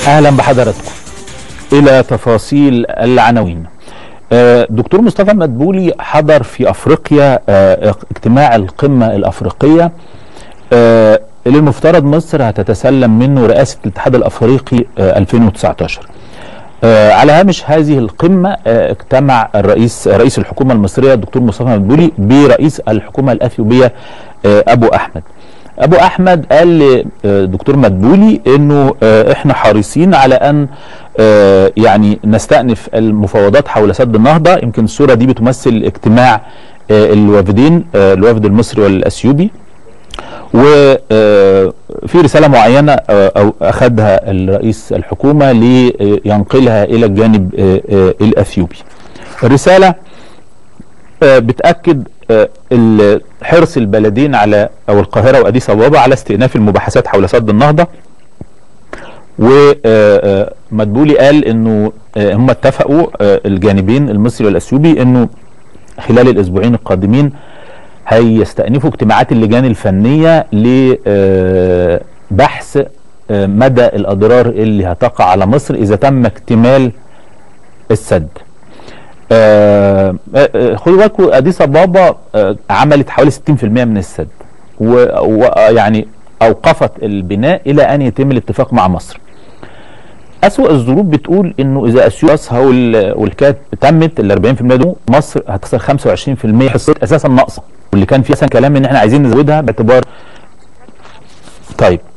اهلا بحضراتكم الى تفاصيل العناوين آه، دكتور مصطفى مدبولي حضر في افريقيا آه، اجتماع القمه الافريقيه آه، اللي المفترض مصر هتتسلم منه رئاسه الاتحاد الافريقي 2019 على هامش هذه القمه اجتمع الرئيس رئيس الحكومه المصريه الدكتور مصطفى مدبولي برئيس الحكومه الاثيوبيه ابو احمد ابو احمد قال لدكتور مدبولي انه احنا حريصين على ان يعني نستأنف المفاوضات حول سد النهضة يمكن الصورة دي بتمثل اجتماع الوافدين الوفد المصري والاثيوبي وفي رسالة معينة أو أخذها الرئيس الحكومة لينقلها إلى الجانب الأثيوبي الرسالة بتأكد حرص البلدين على أو القاهرة وأديس أبابا على استئناف المباحثات حول سد النهضة ومدبولي قال انه هم اتفقوا الجانبين المصري والاثيوبي انه خلال الاسبوعين القادمين هيستأنفوا اجتماعات اللجان الفنية لبحث مدى الأضرار اللي هتقع على مصر إذا تم اكتمال السد خدوا بالكم أديس أبابا عملت حوالي 60% من السد ويعني أوقفت البناء إلى أن يتم الاتفاق مع مصر أسوأ الظروف بتقول انه اذا اسيوطها والكات تمت ال 40% دول مصر هتخسر 25% حصتها اساسا ناقصه واللي كان فيها كلام ان احنا عايزين نزودها باعتبار طيب